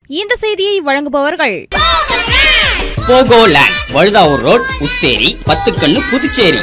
இந்த செய்தியை வழங்குபவர்கள் போகோலேண்ட் வழுதாவூர் ரோட் உஸ்தேரி பத்துக்கண்ணு புதுச்சேரி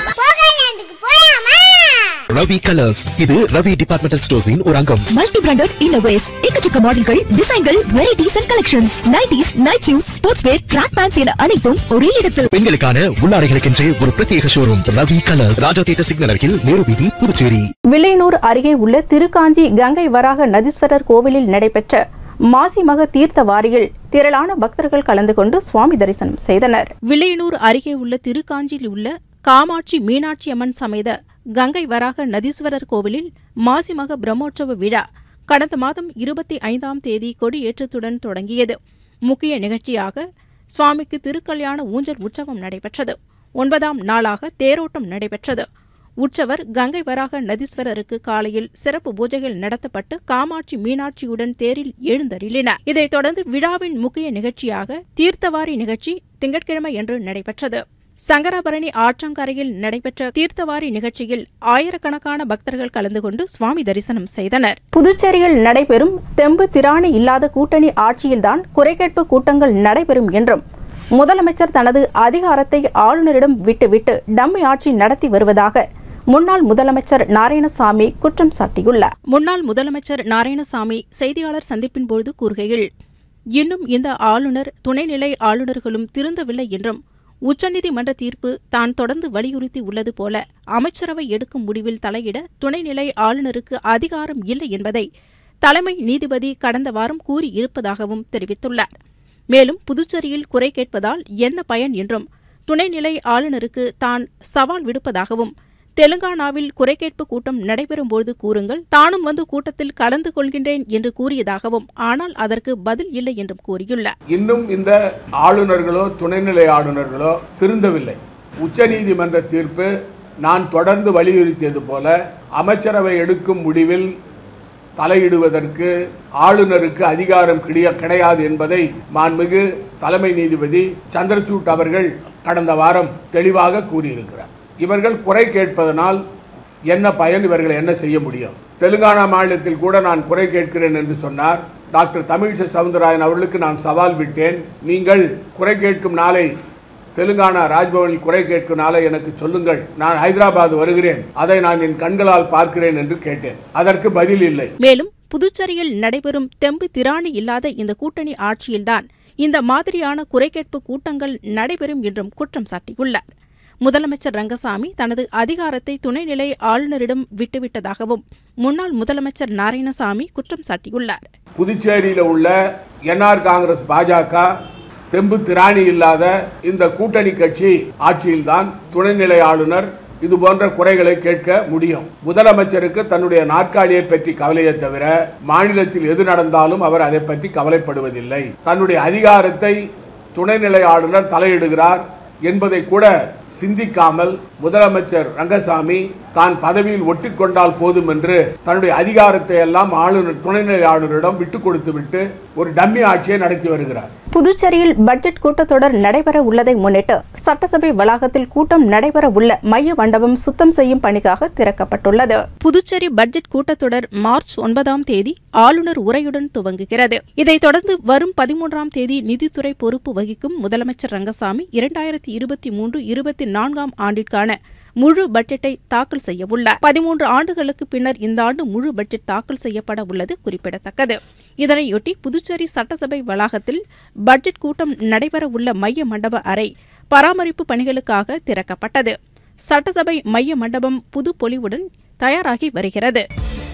ரவி கலர்ஸ் இது ரவி டிபார்ட்மெண்டல் ஸ்டோர்ஸின் ஒரு அங்கம் மல்டி பிராண்டட் இன்னோவேஸ் எக்கச்சக்க மாடல்கள் டிசைன்கள் varieties and collections nighties night suit sports wear track pants என அனைத்தும் ஒரே இடத்தில் பெண்களுக்கான உள்ளாடைகளுக்கென்றே ஒரு பிரத்யேக showroom Ravi colours Raja theatre signal அருகில் நேரு வீதி புதுச்சேரி வில்லையனூர் அருகே உள்ள திருக்காஞ்சி கங்கை வராக நதீஸ்வரர் கோவிலில் நடைபெற்ற மாசிமக தீர்த்த வாரியில் திரளான பக்தர்கள் கலந்து கொண்டு சுவாமி தரிசனம் செய்தனர் வில்லையனூர் அருகே உள்ள திருக்காஞ்சியில் உள்ள காமாட்சி மீனாட்சி அம்மன் சமேத கங்கை வராக நதீஸ்வரர் கோவிலில் மாசிமக பிரம்மோற்சவ விழா கடந்த மாதம் இருபத்தி ஐந்தாம் தேதி கொடியேற்றத்துடன் தொடங்கியது முக்கிய நிகழ்ச்சியாக சுவாமிக்கு திருக்கல்யாண ஊஞ்சல் உற்சவம் நடைபெற்றது ஒன்பதாம் நாளாக தேரோட்டம் நடைபெற்றது உற்சவர் கங்கை வராக நதீஸ்வரருக்கு காலையில் சிறப்பு பூஜைகள் நடத்தப்பட்டு காமாட்சி மீனாட்சியுடன் தேரில் எழுந்தருளினர் இதைத் தொடர்ந்து விழாவின் முக்கிய நிகழ்ச்சியாக தீர்த்தவாரி நிகழ்ச்சி திங்கட்கிழமை என்று நடைபெற்றது சங்கராபரணி ஆற்றங்கரையில் நடைபெற்ற தீர்த்தவாரி நிகழ்ச்சியில் ஆயிரக்கணக்கான பக்தர்கள் கலந்து கொண்டு சுவாமி தரிசனம் செய்தனர் புதுச்சேரியில் நடைபெறும் தெம்பு திராணி இல்லாத கூட்டணி ஆட்சியில்தான் குறைகேட்பு கூட்டங்கள் நடைபெறும் என்றும் முதலமைச்சர் தனது அதிகாரத்தை ஆளுநரிடம் விட்டுவிட்டு டம்மி ஆட்சி நடத்தி வருவதாக முன்னாள் முதலமைச்சர் நாராயணசாமி குற்றம் சாட்டியுள்ளார் முன்னாள் முதலமைச்சர் நாராயணசாமி செய்தியாளர் சந்திப்பின் பொழுது கூறுகையில் இன்னும் இந்த ஆளுநர் துணைநிலை ஆளுநர்களும் திருந்தவில்லை என்றும் உச்சநீதிமன்ற தீர்ப்பு தான் தொடர்ந்து வலியுறுத்தி உள்ளது போல அமைச்சரவை எடுக்கும் முடிவில் தலையிட துணைநிலை ஆளுநருக்கு அதிகாரம் இல்லை என்பதை தலைமை நீதிபதி கடந்த வாரம் கூறியிருப்பதாகவும் தெரிவித்துள்ளார் மேலும் புதுச்சேரியில் குறை கேட்பதால் என்ன பயன் என்றும் துணைநிலை ஆளுநருக்கு தான் சவால் விடுப்பதாகவும் தெலுங்கானாவில் குறைகேட்பு கூட்டம் நடைபெறும்போது கூறுங்கள் தானும் வந்து கூட்டத்தில் கலந்து கொள்கின்றேன் என்று கூறியதாகவும் ஆனால் அதற்கு பதில் இல்லை என்றும் கூறியுள்ளார் இன்னும் இந்த ஆளுநர்களோ துணைநிலை ஆளுநர்களோ திருந்தவில்லை உச்சநீதிமன்ற தீர்ப்பு நான் தொடர்ந்து வலியுறுத்தியது போல அமைச்சரவை எடுக்கும் முடிவில் தலையிடுவதற்கு ஆளுநருக்கு அதிகாரம் கிடை- கிடையாது என்பதை மாண்புமிகு தலைமை நீதிபதி சந்திரசூட் அவர்கள் கடந்த வாரம் தெளிவாக கூறியிருக்கிறார் இவர்கள் குறை கேட்பதனால் என்ன பயன் இவர்கள் என்ன செய்ய முடியும் தெலுங்கானா மாநிலத்தில் கூட நான் குறை கேட்கிறேன் என்று சொன்னார் டாக்டர் தமிழிசை சவுந்தரராயன் அவர்களுக்கு நான் சவால் விட்டேன் நீங்கள் குறை கேட்கும் நாளை தெலுங்கானா ராஜ்பவனில் குறை கேட்கும் நாளை எனக்கு சொல்லுங்கள் நான் ஹைதராபாத் வருகிறேன் அதை நான் என் கண்களால் பார்க்கிறேன் என்று கேட்டேன் அதற்கு பதில் இல்லை மேலும் புதுச்சேரியில் நடைபெறும் தெம்பு திராணி இல்லாத இந்த கூட்டணி ஆட்சியில்தான் இந்த மாதிரியான குறைகேட்பு கூட்டங்கள் நடைபெறும் என்றும் குற்றம் சாட்டியுள்ளார் முதலமைச்சர் ரங்கசாமி தனது அதிகாரத்தை துணைநிலை ஆளுநரிடம் விட்டுவிட்டதாகவும் முன்னாள் முதலமைச்சர் நாராயணசாமி குற்றம் சாட்டியுள்ளார் புதுச்சேரியில் உள்ள என்ஆர் காங்கிரஸ் பாஜக தெம்பு திராணி இல்லாத இந்த கூட்டணி கட்சி ஆட்சியில்தான் துணைநிலை ஆளுநர் இது போன்ற குறைகளை கேட்க முடியும் முதலமைச்சருக்கு தன்னுடைய நாற்காலியை பற்றி கவலையை தவிர மாநிலத்தில் எது நடந்தாலும் அவர் அதை பற்றி கவலைப்படுவதில்லை தன்னுடைய அதிகாரத்தை துணைநிலை ஆளுநர் தலையிடுகிறார் என்பதை கூட சிந்திக்காமல் முதலமைச்சர் ரங்கசாமி தான் பதவியில் ஒட்டிக்கொண்டால் போதும் என்று தன்னுடைய அதிகாரத்தை எல்லாம் ஆளுநர் துணைநிலை ஆளுநரிடம் விட்டுக் கொடுத்துவிட்டு ஒரு டம்மி ஆட்சியை நடத்தி வருகிறார் புதுச்சேரியில் பட்ஜெட் கூட்டத்தொடர் நடைபெற உள்ளதை முன்னிட்டு சட்டசபை வளாகத்தில் கூட்டம் நடைபெற உள்ள மைய மண்டபம் சுத்தம் செய்யும் பணிக்காக திறக்கப்பட்டுள்ளது புதுச்சேரி பட்ஜெட் கூட்டத்தொடர் மார்ச் ஒன்பதாம் தேதி ஆளுநர் உரையுடன் துவங்குகிறது இதைத் தொடர்ந்து வரும் பதிமூன்றாம் தேதி நிதித்துறை பொறுப்பு வகிக்கும் முதலமைச்சர் ரங்கசாமி இரண்டாயிரத்தி இருபத்தி மூன்று இருபத்தி நான்காம் ஆண்டிற்கான முழு பட்ஜெட்டை தாக்கல் செய்ய உள்ளார் பதிமூன்று ஆண்டுகளுக்கு பின்னர் இந்த ஆண்டு முழு பட்ஜெட் தாக்கல் செய்யப்பட உள்ளது குறிப்பிடத்தக்கது இதனையொட்டி புதுச்சேரி சட்டசபை வளாகத்தில் பட்ஜெட் கூட்டம் நடைபெற உள்ள மைய மண்டப அறை பராமரிப்பு பணிகளுக்காக திறக்கப்பட்டது சட்டசபை மைய மண்டபம் புது பொலிவுடன் தயாராகி வருகிறது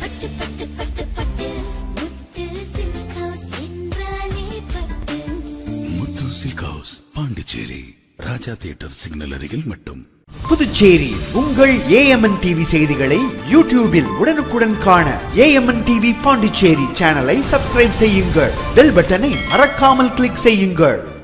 Muthu silk house Pondicherry Raja theatre signal அருகில் மட்டும் புதுச்சேரி உங்கள் ஏஎம்என் டிவி செய்திகளை யூடியூபில் உடனுக்குடன் காண ஏஎம்என் டிவி பாண்டிச்சேரி சேனலை சப்ஸ்கிரைப் செய்யுங்கள் பெல் பட்டனை மறக்காமல் கிளிக் செய்யுங்கள்